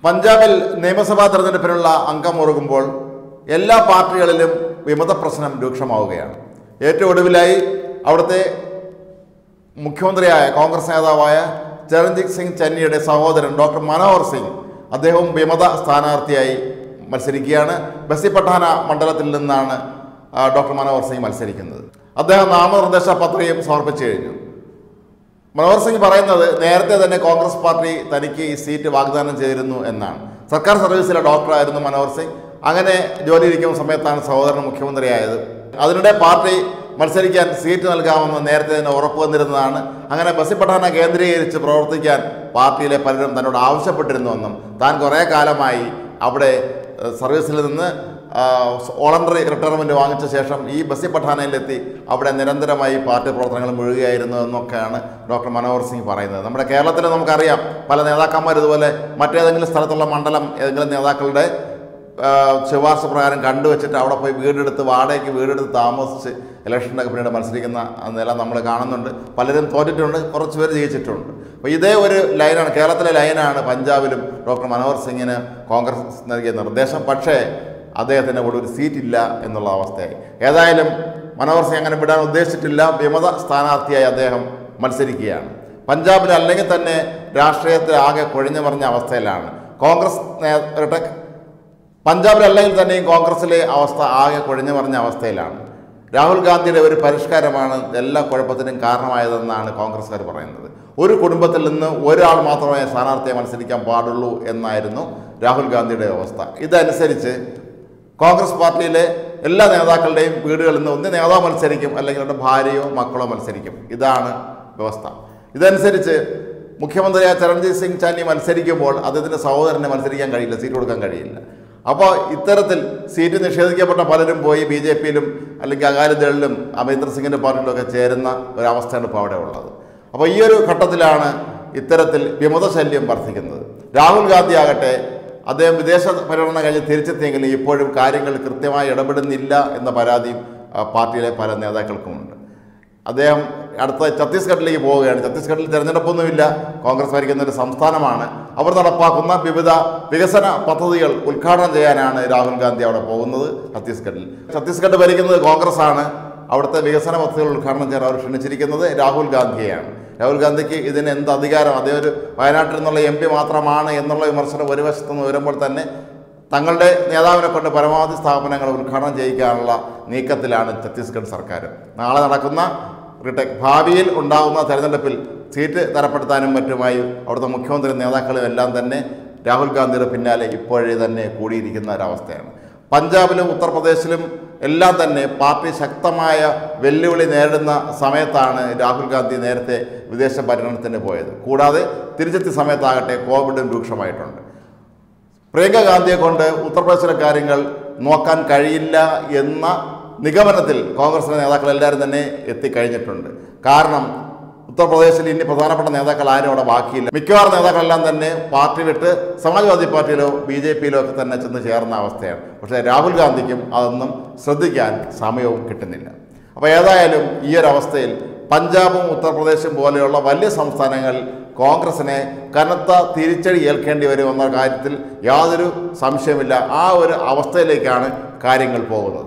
പഞ്ചാബിൽ നിയമസഭാ തെരഞ്ഞെടുപ്പിനുള്ള അംഗം മുറുകുമ്പോൾ എല്ലാ പാർട്ടികളിലും വിമത പ്രശ്നം രൂക്ഷമാവുകയാണ് ഏറ്റവും ഒടുവിലായി അവിടുത്തെ മുഖ്യമന്ത്രിയായ കോൺഗ്രസ് നേതാവായ ചരൺജിത് സിംഗ് ചന്നിയുടെ സഹോദരൻ ഡോക്ടർ മനോഹർ സിംഗ് അദ്ദേഹവും വിമത സ്ഥാനാർത്ഥിയായി മത്സരിക്കുകയാണ് ബസി പഠാന മണ്ഡലത്തിൽ നിന്നാണ് ആ, ഡോക്ടർ മനോഹർ സിംഗ് മത്സരിക്കുന്നത് അദ്ദേഹം നാമനിർദ്ദേശ പത്രികയും സമർപ്പിച്ചു കഴിഞ്ഞു മനോഹർ സിംഗ് പറയുന്നത് നേരത്തെ തന്നെ കോൺഗ്രസ് പാർട്ടി തനിക്ക് ഈ സീറ്റ് വാഗ്ദാനം ചെയ്തിരുന്നു എന്നാണ് സർക്കാർ സർവീസിലെ ഡോക്ടറായിരുന്നു മനോഹർ സിംഗ് അങ്ങനെ ജോലിയിരിക്കുന്ന സമയത്താണ് സഹോദരൻ മുഖ്യമന്ത്രിയായത് അതിനിടെ പാർട്ടി മത്സരിക്കാൻ സീറ്റ് നൽകാമെന്ന് നേരത്തെ തന്നെ ഉറപ്പ് വന്നിരുന്നതാണ് അങ്ങനെ ബസി പഠാന കേന്ദ്രീകരിച്ച് പ്രവർത്തിക്കാൻ പാർട്ടിയിലെ പലരും തന്നോട് ആവശ്യപ്പെട്ടിരുന്നുവെന്നും താൻ കുറേ കാലമായി അവിടെ ഏഹ്, സർവീസിൽ നിന്ന് വോളണ്ടറി റിട്ടയർമെൻറ്റ് വാങ്ങിച്ച ശേഷം ഈ ബസി പഠാനയിലെത്തി അവിടെ നിരന്തരമായി പാർട്ടി പ്രവർത്തനങ്ങൾ മുഴുകുകയായിരുന്നു എന്നൊക്കെയാണ് ഡോക്ടർ മനോഹർ സിംഗ് പറയുന്നത് നമ്മുടെ കേരളത്തിൽ നമുക്കറിയാം പല നേതാക്കന്മാർ ഇതുപോലെ മറ്റേതെങ്കിലും സ്ഥലത്തുള്ള മണ്ഡലം ഏതെങ്കിലും നേതാക്കളുടെ ആ, ശുപാർശ പ്രകാരം കണ്ടുവച്ചിട്ട് അവിടെ പോയി വീടെടുത്ത് വാടകയ്ക്ക് വീടെടുത്ത് താമസിച്ച് ഇലക്ഷൻ്റെ പിന്നീട് മത്സരിക്കുന്ന നില നമ്മൾ കാണുന്നുണ്ട് പലരും തോറ്റിട്ടുണ്ട് കുറച്ച് പേര് ജയിച്ചിട്ടുണ്ട് അപ്പോൾ ഇതേ ഒരു ലൈനാണ് കേരളത്തിലെ ലൈനാണ് പഞ്ചാബിലും ഡോക്ടർ മനോഹർ സിംഗിന് കോൺഗ്രസ് നൽകിയ നിർദ്ദേശം പക്ഷേ അദ്ദേഹത്തിന് ഇവിടെ ഒരു സീറ്റില്ല എന്നുള്ള അവസ്ഥയായി ഏതായാലും മനോഹർ സിംഗ് അങ്ങനെ വിടാൻ ഉദ്ദേശിച്ചിട്ടില്ല വിമത സ്ഥാനാർത്ഥിയായി അദ്ദേഹം മത്സരിക്കുകയാണ് പഞ്ചാബിൽ അല്ലെങ്കിൽ തന്നെ രാഷ്ട്രീയത്തിൽ ആകെ കൊഴിഞ്ഞു മറിഞ്ഞ അവസ്ഥയിലാണ് കോൺഗ്രസ് നേതൃത്വ പഞ്ചാബിലല്ലെങ്കിൽ തന്നെയും കോൺഗ്രസിലെ അവസ്ഥ ആകെ കുഴഞ്ഞു മറിഞ്ഞ അവസ്ഥയിലാണ് രാഹുൽ ഗാന്ധിയുടെ ഒരു പരിഷ്കാരമാണ് എല്ലാ കുഴപ്പത്തിനും കാരണമായതെന്നാണ് കോൺഗ്രസ്സുകാർ പറയുന്നത് ഒരു കുടുംബത്തിൽ നിന്ന് ഒരാൾ മാത്രമേ സ്ഥാനാർത്ഥിയെ മത്സരിക്കാൻ പാടുള്ളൂ എന്നായിരുന്നു രാഹുൽ ഗാന്ധിയുടെ അവസ്ഥ ഇതനുസരിച്ച് കോൺഗ്രസ് പാർട്ടിയിലെ എല്ലാ നേതാക്കളുടെയും വീടുകളിൽ നിന്ന് ഒന്ന് നേതാവ് മത്സരിക്കും അല്ലെങ്കിൽ അവരുടെ ഭാര്യയോ മക്കളോ മത്സരിക്കും ഇതാണ് വ്യവസ്ഥ ഇതനുസരിച്ച് മുഖ്യമന്ത്രിയായ ചരൺജിത് സിംഗ് ചാനി മത്സരിക്കുമ്പോൾ അദ്ദേഹത്തിൻ്റെ സഹോദരനെ മത്സരിക്കാൻ കഴിയില്ല സീറ്റ് കൊടുക്കാൻ കഴിയില്ല അപ്പോൾ ഇത്തരത്തിൽ സീറ്റ് നിഷേധിക്കപ്പെട്ട പലരും പോയി ബി ജെ പിയിലും അല്ലെങ്കിൽ അകാലിദളിലും അമരീന്ദർ സിംഗിൻ്റെ പാർട്ടിയിലും ഒക്കെ ചേരുന്ന ഒരവസ്ഥയാണ് ഇപ്പോൾ അവിടെ ഉള്ളത് അപ്പോൾ ഈ ഒരു ഘട്ടത്തിലാണ് ഇത്തരത്തിൽ വിമതശല്യം വർദ്ധിക്കുന്നത് രാഹുൽ ഗാന്ധി ആകട്ടെ അദ്ദേഹം വിദേശ പര്യടനം കഴിഞ്ഞ് തിരിച്ചെത്തിയെങ്കിലും ഇപ്പോഴും കാര്യങ്ങൾ കൃത്യമായി ഇടപെടുന്നില്ല എന്ന പരാതിയും ആ, പാർട്ടിയിലെ പല നേതാക്കൾക്കുമുണ്ട് അദ്ദേഹം അടുത്ത ഛത്തീസ്ഗഡിലേക്ക് പോവുകയാണ് ഛത്തീസ്ഗഡിൽ തിരഞ്ഞെടുപ്പൊന്നുമില്ല കോൺഗ്രസ് ഭരിക്കുന്ന ഒരു സംസ്ഥാനമാണ് അവർ നടപ്പാക്കുന്ന വിവിധ വികസന പദ്ധതികൾ ഉദ്ഘാടനം ചെയ്യാനാണ് രാഹുൽ ഗാന്ധി അവിടെ പോകുന്നത് ഛത്തീസ്ഗഡിൽ ഛത്തീസ്ഗഡ് ഭരിക്കുന്നത് കോൺഗ്രസ് ആണ് അവിടുത്തെ വികസന പദ്ധതികൾ ഉദ്ഘാടനം ചെയ്യാൻ അവർ ക്ഷണിച്ചിരിക്കുന്നത് രാഹുൽ ഗാന്ധിയെയാണ് രാഹുൽ ഗാന്ധിക്ക് ഇതിന് എന്ത് അധികാരം അദ്ദേഹം ഒരു വയനാട്ടിൽ നിന്നുള്ള എം പി മാത്രമാണ് എന്നുള്ള വിമർശനം ഒരു വശത്തു നിന്ന് വരുമ്പോൾ തന്നെ തങ്ങളുടെ നേതാവിനെ കൊണ്ട് പരമാവധി സ്ഥാപനങ്ങൾ ഉദ്ഘാടനം ചെയ്യിക്കാനുള്ള നീക്കത്തിലാണ് ഛത്തീസ്ഗഡ് സർക്കാർ നാളെ നടക്കുന്ന റിട്ടെ- ഭാവിയിൽ ഉണ്ടാകുന്ന തെരഞ്ഞെടുപ്പിൽ സീറ്റ് തരപ്പെടുത്താനും മറ്റുമായി അവിടുത്തെ മുഖ്യമന്ത്രി നേതാക്കളും എല്ലാം തന്നെ രാഹുൽ ഗാന്ധിയുടെ പിന്നാലെ ഇപ്പോഴേ തന്നെ കൂടിയിരിക്കുന്ന ഒരവസ്ഥയാണ് പഞ്ചാബിലും ഉത്തർപ്രദേശിലും എല്ലാം തന്നെ പാർട്ടി ശക്തമായ വെല്ലുവിളി നേരിടുന്ന സമയത്താണ് രാഹുൽ ഗാന്ധി നേരത്തെ വിദേശ പര്യടനത്തിന് പോയത് കൂടാതെ തിരിച്ചെത്തിയ സമയത്താകട്ടെ കോവിഡും രൂക്ഷമായിട്ടുണ്ട് പ്രിയങ്ക ഗാന്ധിയെ കൊണ്ട് ഉത്തർപ്രദേശിലെ കാര്യങ്ങൾ നോക്കാൻ കഴിയില്ല എന്ന നിഗമനത്തിൽ കോൺഗ്രസിലെ നേതാക്കൾ എല്ലാവരും തന്നെ എത്തിക്കഴിഞ്ഞിട്ടുണ്ട് കാരണം ഉത്തർപ്രദേശിൽ ഇനി പ്രധാനപ്പെട്ട നേതാക്കൾ ആരും അവിടെ ബാക്കിയില്ല മിക്കവാറും നേതാക്കളെല്ലാം തന്നെ പാർട്ടി വിട്ട് സമാജ്വാദി പാർട്ടിയിലോ ബി ജെ പിയിലോ ഒക്കെ തന്നെ ചെന്ന് ചേർന്ന അവസ്ഥയാണ് പക്ഷേ രാഹുൽ ഗാന്ധിക്കും അതൊന്നും ശ്രദ്ധിക്കാൻ സമയവും കിട്ടുന്നില്ല അപ്പോൾ ഏതായാലും ഈ ഒരു അവസ്ഥയിൽ പഞ്ചാബും ഉത്തർപ്രദേശും പോലെയുള്ള വലിയ സംസ്ഥാനങ്ങൾ കോൺഗ്രസിനെ കനത്ത തിരിച്ചടി ഏൽക്കേണ്ടി വരുമെന്ന കാര്യത്തിൽ യാതൊരു സംശയമില്ല ആ ഒരു അവസ്ഥയിലേക്കാണ് കാര്യങ്ങൾ പോകുന്നത്